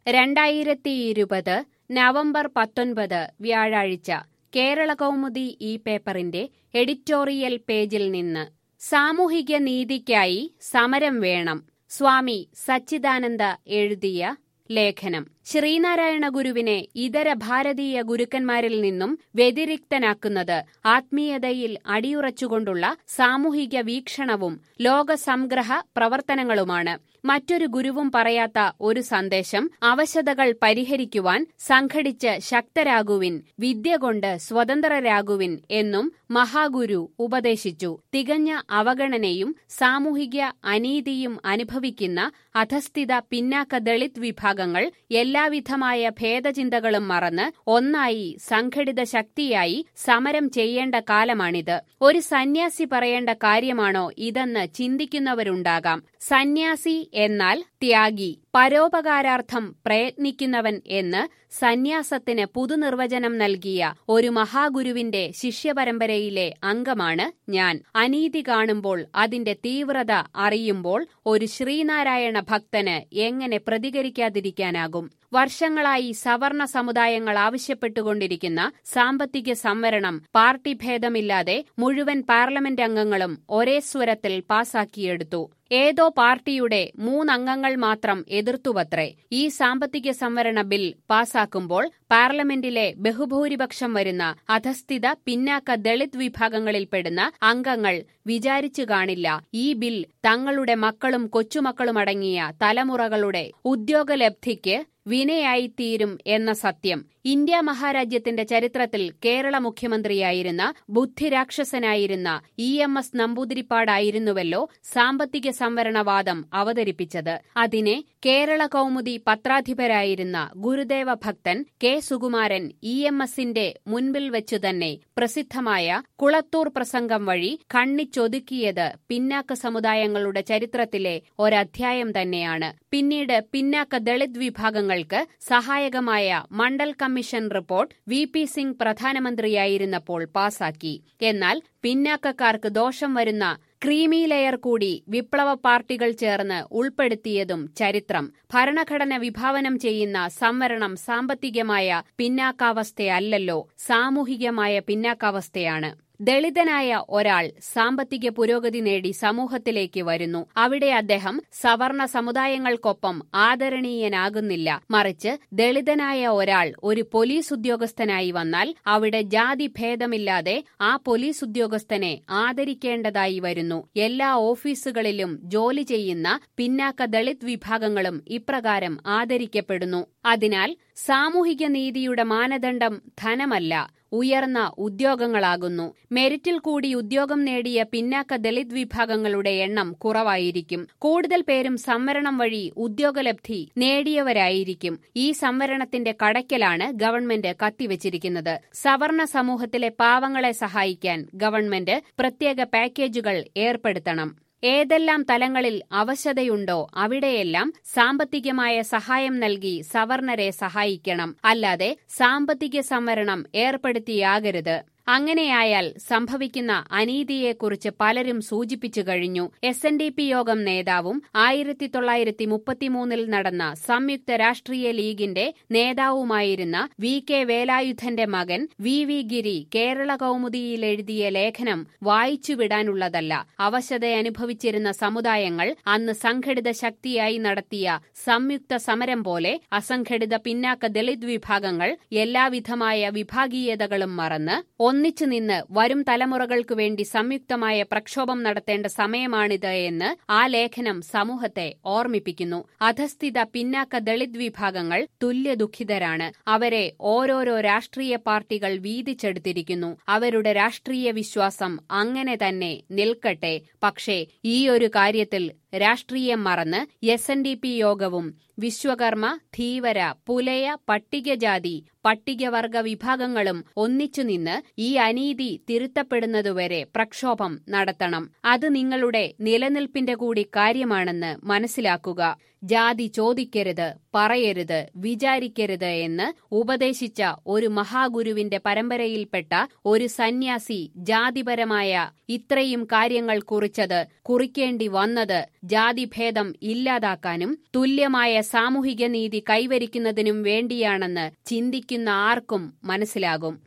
രണ്ടായിരത്തി ഇരുപത് നവംബർ പത്തൊൻപത് വ്യാഴാഴ്ച കേരള കൗമുദി ഈ പേപ്പറിന്റെ എഡിറ്റോറിയൽ പേജിൽ നിന്ന് സാമൂഹിക നീതിക്കായി സമരം വേണം സ്വാമി സച്ചിദാനന്ദ എഴുതിയ ലേഖനം ശ്രീനാരായണ ഗുരുവിനെ ഇതര ഭാരതീയ ഗുരുക്കന്മാരിൽ നിന്നും വ്യതിരിക്തനാക്കുന്നത് ആത്മീയതയിൽ അടിയുറച്ചുകൊണ്ടുള്ള സാമൂഹിക വീക്ഷണവും ലോകസംഗ്രഹ പ്രവർത്തനങ്ങളുമാണ് മറ്റൊരു ഗുരുവും പറയാത്ത ഒരു സന്ദേശം അവശതകൾ പരിഹരിക്കുവാൻ സംഘടിച്ച് ശക്തരാകുവിൻ വിദ്യ കൊണ്ട് സ്വതന്ത്രരാകുവിൻ എന്നും മഹാഗുരു ഉപദേശിച്ചു തികഞ്ഞ അവഗണനയും സാമൂഹിക അനീതിയും അനുഭവിക്കുന്ന അധസ്ഥിത പിന്നാക്ക ദളിത് വിഭാഗങ്ങൾ എല്ലാവിധമായ ഭേദചിന്തകളും മറന്ന് ഒന്നായി സംഘടിത ശക്തിയായി സമരം ചെയ്യേണ്ട കാലമാണിത് ഒരു സന്യാസി പറയേണ്ട കാര്യമാണോ ഇതെന്ന് ചിന്തിക്കുന്നവരുണ്ടാകാം സന്യാസി എന്നാൽ ത്യാഗി പരോപകാരാർത്ഥം പ്രയത്നിക്കുന്നവൻ എന്ന് സന്യാസത്തിന് പുതുനിർവചനം നൽകിയ ഒരു മഹാഗുരുവിന്റെ ശിഷ്യപരമ്പരയിലെ അംഗമാണ് ഞാൻ അനീതി കാണുമ്പോൾ അതിന്റെ തീവ്രത അറിയുമ്പോൾ ഒരു ശ്രീനാരായണ ഭക്തന് എങ്ങനെ പ്രതികരിക്കാതിരിക്കാനാകും വർഷങ്ങളായി സവർണ സമുദായങ്ങൾ ആവശ്യപ്പെട്ടുകൊണ്ടിരിക്കുന്ന സാമ്പത്തിക സംവരണം പാർട്ടി ഭേദമില്ലാതെ മുഴുവൻ പാർലമെന്റ് അംഗങ്ങളും ഒരേ സ്വരത്തിൽ പാസാക്കിയെടുത്തു ഏതോ പാർട്ടിയുടെ മൂന്നംഗങ്ങൾ മാത്രം എതിർത്തുവത്രേ ഈ സാമ്പത്തിക സംവരണ ബിൽ പാസാക്കുമ്പോൾ പാർലമെന്റിലെ ബഹുഭൂരിപക്ഷം വരുന്ന അധസ്ഥിത പിന്നാക്ക ദളിത് വിഭാഗങ്ങളിൽപ്പെടുന്ന അംഗങ്ങൾ വിചാരിച്ചു കാണില്ല ഈ ബിൽ തങ്ങളുടെ മക്കളും കൊച്ചുമക്കളുമടങ്ങിയ തലമുറകളുടെ ഉദ്യോഗലബ്ധിക്ക് വിനയായിത്തീരും എന്ന സത്യം ഇന്ത്യ മഹാരാജ്യത്തിന്റെ ചരിത്രത്തിൽ കേരള മുഖ്യമന്ത്രിയായിരുന്ന ബുദ്ധിരാക്ഷസനായിരുന്ന ഇ എം എസ് നമ്പൂതിരിപ്പാടായിരുന്നുവല്ലോ സാമ്പത്തിക സംവരണവാദം അവതരിപ്പിച്ചത് അതിനെ കേരള കൗമുദി പത്രാധിപരായിരുന്ന ഗുരുദേവ ഭക്തൻ കെ സുകുമാരൻ ഇ എം എസിന്റെ മുൻപിൽ വെച്ചു തന്നെ പ്രസിദ്ധമായ കുളത്തൂർ പ്രസംഗം വഴി കണ്ണിച്ചൊതുക്കിയത് പിന്നാക്ക സമുദായങ്ങളുടെ ചരിത്രത്തിലെ ഒരധ്യായം തന്നെയാണ് പിന്നീട് പിന്നാക്ക ദളിത് വിഭാഗങ്ങൾക്ക് സഹായകമായ Mandal commission report V P Singh പ്രധാനമന്ത്രിയായിരുന്നപ്പോൾ പാസാക്കി എന്നാൽ പിന്നാക്കക്കാർക്ക് ദോഷം വരുന്ന ക്രീമി ലെയർ കൂടി വിപ്ലവ പാർട്ടികൾ ചേർന്ന് ഉൾപ്പെടുത്തിയതും ചരിത്രം ഭരണഘടന വിഭാവനം ചെയ്യുന്ന സംവരണം സാമ്പത്തികമായ പിന്നാക്കാവസ്ഥയല്ലല്ലോ സാമൂഹികമായ പിന്നാക്കാവസ്ഥയാണ് ദളിതനായ ഒരാൾ സാമ്പത്തിക പുരോഗതി നേടി സമൂഹത്തിലേക്ക് വരുന്നു അവിടെ അദ്ദേഹം സവർണ സമുദായങ്ങൾക്കൊപ്പം ആദരണീയനാകുന്നില്ല മറിച്ച് ദളിതനായ ഒരാൾ ഒരു പോലീസ് ഉദ്യോഗസ്ഥനായി വന്നാൽ അവിടെ ജാതി ഭേദമില്ലാതെ ആ പോലീസ് ഉദ്യോഗസ്ഥനെ ആദരിക്കേണ്ടതായി വരുന്നു എല്ലാ ഓഫീസുകളിലും ജോലി ചെയ്യുന്ന പിന്നാക്ക ദളിത് വിഭാഗങ്ങളും ഇപ്രകാരം ആദരിക്കപ്പെടുന്നു അതിനാൽ സാമൂഹിക നീതിയുടെ മാനദണ്ഡം ധനമല്ല ഉയർന്ന ഉദ്യോഗങ്ങളാകുന്നു മെരിറ്റിൽ കൂടി ഉദ്യോഗം നേടിയ പിന്നാക്ക ദളിത് വിഭാഗങ്ങളുടെ എണ്ണം കുറവായിരിക്കും കൂടുതൽ പേരും സംവരണം വഴി ഉദ്യോഗലബ്ധി നേടിയവരായിരിക്കും ഈ സംവരണത്തിന്റെ കടയ്ക്കലാണ് ഗവൺമെന്റ് കത്തിവച്ചിരിക്കുന്നത് സവർണ സമൂഹത്തിലെ പാവങ്ങളെ സഹായിക്കാൻ ഗവൺമെന്റ് പ്രത്യേക പാക്കേജുകൾ ഏർപ്പെടുത്തണം ഏതെല്ലാം തലങ്ങളിൽ അവശതയുണ്ടോ അവിടെയെല്ലാം സാമ്പത്തികമായ സഹായം നൽകി സവർണരെ സഹായിക്കണം അല്ലാതെ സാമ്പത്തിക സംവരണം ഏർപ്പെടുത്തിയാകരുത് അങ്ങനെയായാൽ സംഭവിക്കുന്ന അനീതിയെക്കുറിച്ച് പലരും സൂചിപ്പിച്ചു കഴിഞ്ഞു എസ് എൻ ഡി പി യോഗം നേതാവും ആയിരത്തി തൊള്ളായിരത്തി മുപ്പത്തിമൂന്നിൽ നടന്ന സംയുക്ത രാഷ്ട്രീയ ലീഗിന്റെ നേതാവുമായിരുന്ന വി കെ വേലായുധന്റെ മകൻ വി വി ഗിരി കേരള കൗമുദിയിൽ എഴുതിയ ലേഖനം വായിച്ചുവിടാനുള്ളതല്ല അവശതയനുഭവിച്ചിരുന്ന സമുദായങ്ങൾ അന്ന് സംഘടിത ശക്തിയായി നടത്തിയ സംയുക്ത സമരം പോലെ അസംഘടിത പിന്നാക്ക ദളിത് വിഭാഗങ്ങൾ എല്ലാവിധമായ വിഭാഗീയതകളും മറന്ന് ഒന്നിച്ചു നിന്ന് വരും തലമുറകൾക്കു വേണ്ടി സംയുക്തമായ പ്രക്ഷോഭം നടത്തേണ്ട സമയമാണിത് എന്ന് ആ ലേഖനം സമൂഹത്തെ ഓർമ്മിപ്പിക്കുന്നു അധസ്ഥിത പിന്നാക്ക ദളിത് വിഭാഗങ്ങൾ തുല്യ ദുഃഖിതരാണ് അവരെ ഓരോരോ രാഷ്ട്രീയ പാർട്ടികൾ വീതിച്ചെടുത്തിരിക്കുന്നു അവരുടെ രാഷ്ട്രീയ വിശ്വാസം അങ്ങനെ തന്നെ നിൽക്കട്ടെ പക്ഷേ ഈ ഒരു കാര്യത്തിൽ രാഷ്ട്രീയം മറന്ന് എസ് എൻ ഡി പി യോഗവും വിശ്വകർമ്മ ധീവര പുലയ പട്ടികജാതി പട്ടികവർഗ വിഭാഗങ്ങളും ഒന്നിച്ചുനിന്ന് ഈ അനീതി തിരുത്തപ്പെടുന്നതുവരെ പ്രക്ഷോഭം നടത്തണം അത് നിങ്ങളുടെ നിലനിൽപ്പിന്റെ കൂടി കാര്യമാണെന്ന് മനസ്സിലാക്കുക ജാതി ചോദിക്കരുത് പറയരുത് വിചാരിക്കരുത് എന്ന് ഉപദേശിച്ച ഒരു മഹാഗുരുവിന്റെ പരമ്പരയിൽപ്പെട്ട ഒരു സന്യാസി ജാതിപരമായ ഇത്രയും കാര്യങ്ങൾ കുറിച്ചത് കുറിക്കേണ്ടി വന്നത് ജാതിഭേദം ഇല്ലാതാക്കാനും തുല്യമായ സാമൂഹിക നീതി കൈവരിക്കുന്നതിനും വേണ്ടിയാണെന്ന് ചിന്തിക്കുന്ന ആർക്കും മനസ്സിലാകും